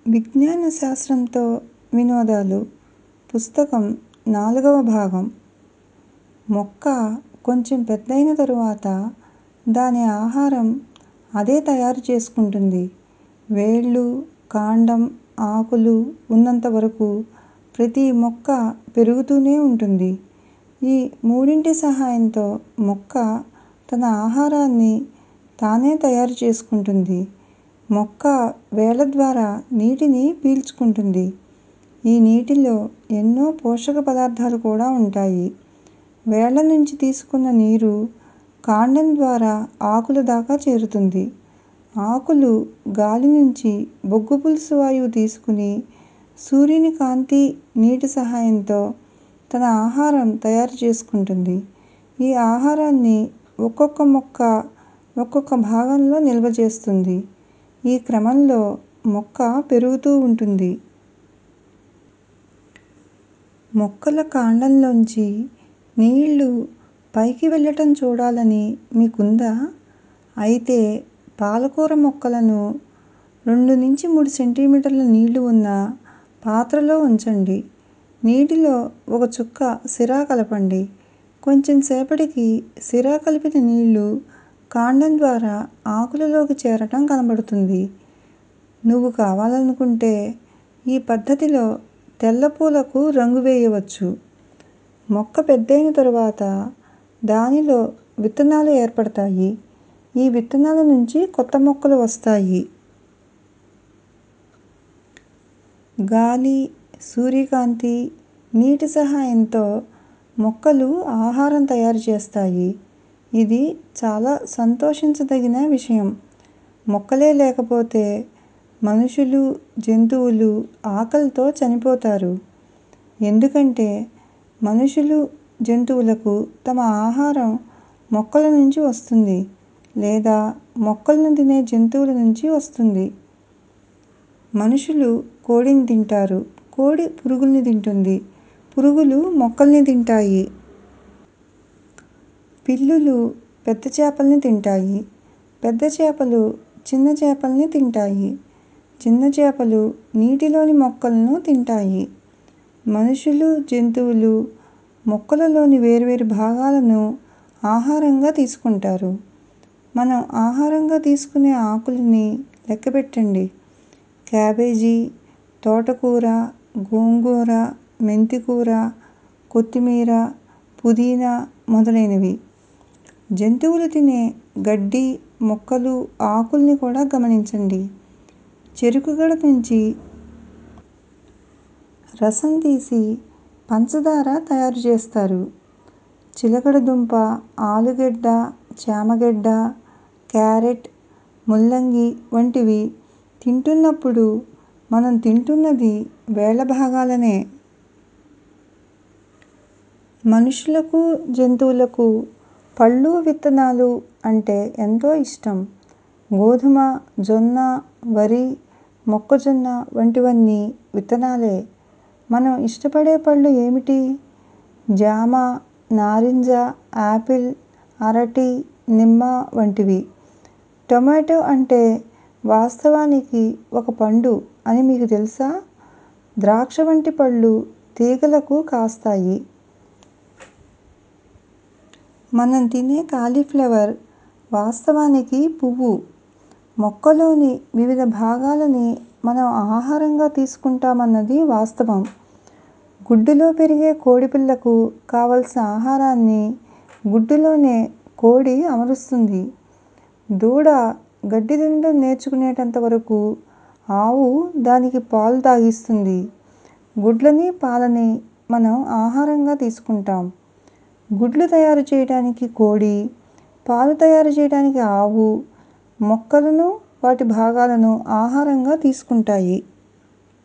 విజ్ఞాన శాస్త్రంతో వినోదాలు పుస్తకం నాలుగవ భాగం మొక్క కొంచెం పెద్దయిన తరువాత దాని ఆహారం అదే తయారు చేసుకుంటుంది వేళ్ళు కాండం ఆకులు ఉన్నంత వరకు ప్రతి మొక్క పెరుగుతూనే ఉంటుంది ఈ మూడింటి సహాయంతో మొక్క తన ఆహారాన్ని తానే తయారు చేసుకుంటుంది మొక్క వేళ్ళ ద్వారా నీటిని పీల్చుకుంటుంది ఈ నీటిలో ఎన్నో పోషక పదార్థాలు కూడా ఉంటాయి వేళ్ళ నుంచి తీసుకున్న నీరు కాండం ద్వారా ఆకుల దాకా చేరుతుంది ఆకులు గాలి నుంచి బొగ్గు పులుసు వాయువు తీసుకుని సూర్యుని కాంతి నీటి సహాయంతో తన ఆహారం తయారు చేసుకుంటుంది ఈ ఆహారాన్ని ఒక్కొక్క మొక్క ఒక్కొక్క భాగంలో నిల్వ చేస్తుంది ఈ క్రమంలో మొక్క పెరుగుతూ ఉంటుంది మొక్కల కాండంలోంచి నీళ్ళు పైకి వెళ్ళటం చూడాలని మీకుందా అయితే పాలకూర మొక్కలను రెండు నుంచి మూడు సెంటీమీటర్ల నీళ్ళు ఉన్న పాత్రలో ఉంచండి నీటిలో ఒక చుక్క సిరా కలపండి కొంచెం సేపటికి సిరా కలిపిన నీళ్ళు కాండం ద్వారా ఆకులలోకి చేరటం కనబడుతుంది నువ్వు కావాలనుకుంటే ఈ పద్ధతిలో తెల్ల పూలకు రంగు వేయవచ్చు మొక్క పెద్దయిన తరువాత దానిలో విత్తనాలు ఏర్పడతాయి ఈ విత్తనాల నుంచి కొత్త మొక్కలు వస్తాయి గాలి సూర్యకాంతి నీటి సహాయంతో మొక్కలు ఆహారం తయారు చేస్తాయి ఇది చాలా సంతోషించదగిన విషయం మొక్కలే లేకపోతే మనుషులు జంతువులు ఆకలితో చనిపోతారు ఎందుకంటే మనుషులు జంతువులకు తమ ఆహారం మొక్కల నుంచి వస్తుంది లేదా మొక్కలను తినే జంతువుల నుంచి వస్తుంది మనుషులు కోడిని తింటారు కోడి పురుగుల్ని తింటుంది పురుగులు మొక్కల్ని తింటాయి పిల్లులు పెద్ద చేపల్ని తింటాయి పెద్ద చేపలు చిన్న చేపల్ని తింటాయి చిన్న చేపలు నీటిలోని మొక్కలను తింటాయి మనుషులు జంతువులు మొక్కలలోని వేర్వేరు భాగాలను ఆహారంగా తీసుకుంటారు మనం ఆహారంగా తీసుకునే ఆకులని లెక్కపెట్టండి క్యాబేజీ తోటకూర గోంగూర మెంతికూర కొత్తిమీర పుదీనా మొదలైనవి జంతువులు తినే గడ్డి మొక్కలు ఆకుల్ని కూడా గమనించండి చెరుకుగడ నుంచి రసం తీసి పంచదార తయారు చేస్తారు చిలకడ దుంప ఆలుగడ్డ చామగడ్డ క్యారెట్ ముల్లంగి వంటివి తింటున్నప్పుడు మనం తింటున్నది వేళ్ళ భాగాలనే మనుషులకు జంతువులకు పళ్ళు విత్తనాలు అంటే ఎంతో ఇష్టం గోధుమ జొన్న వరి మొక్కజొన్న వంటివన్నీ విత్తనాలే మనం ఇష్టపడే పళ్ళు ఏమిటి జామ నారింజ ఆపిల్ అరటి నిమ్మ వంటివి టొమాటో అంటే వాస్తవానికి ఒక పండు అని మీకు తెలుసా ద్రాక్ష వంటి పళ్ళు తీగలకు కాస్తాయి మనం తినే కాలీఫ్లవర్ వాస్తవానికి పువ్వు మొక్కలోని వివిధ భాగాలని మనం ఆహారంగా తీసుకుంటామన్నది వాస్తవం గుడ్డులో పెరిగే కోడిపిల్లకు కావలసిన ఆహారాన్ని గుడ్డులోనే కోడి అమరుస్తుంది దూడ గడ్డి తినడం నేర్చుకునేటంత వరకు ఆవు దానికి పాలు తాగిస్తుంది గుడ్లని పాలని మనం ఆహారంగా తీసుకుంటాం గుడ్లు తయారు చేయడానికి కోడి పాలు తయారు చేయడానికి ఆవు మొక్కలను వాటి భాగాలను ఆహారంగా తీసుకుంటాయి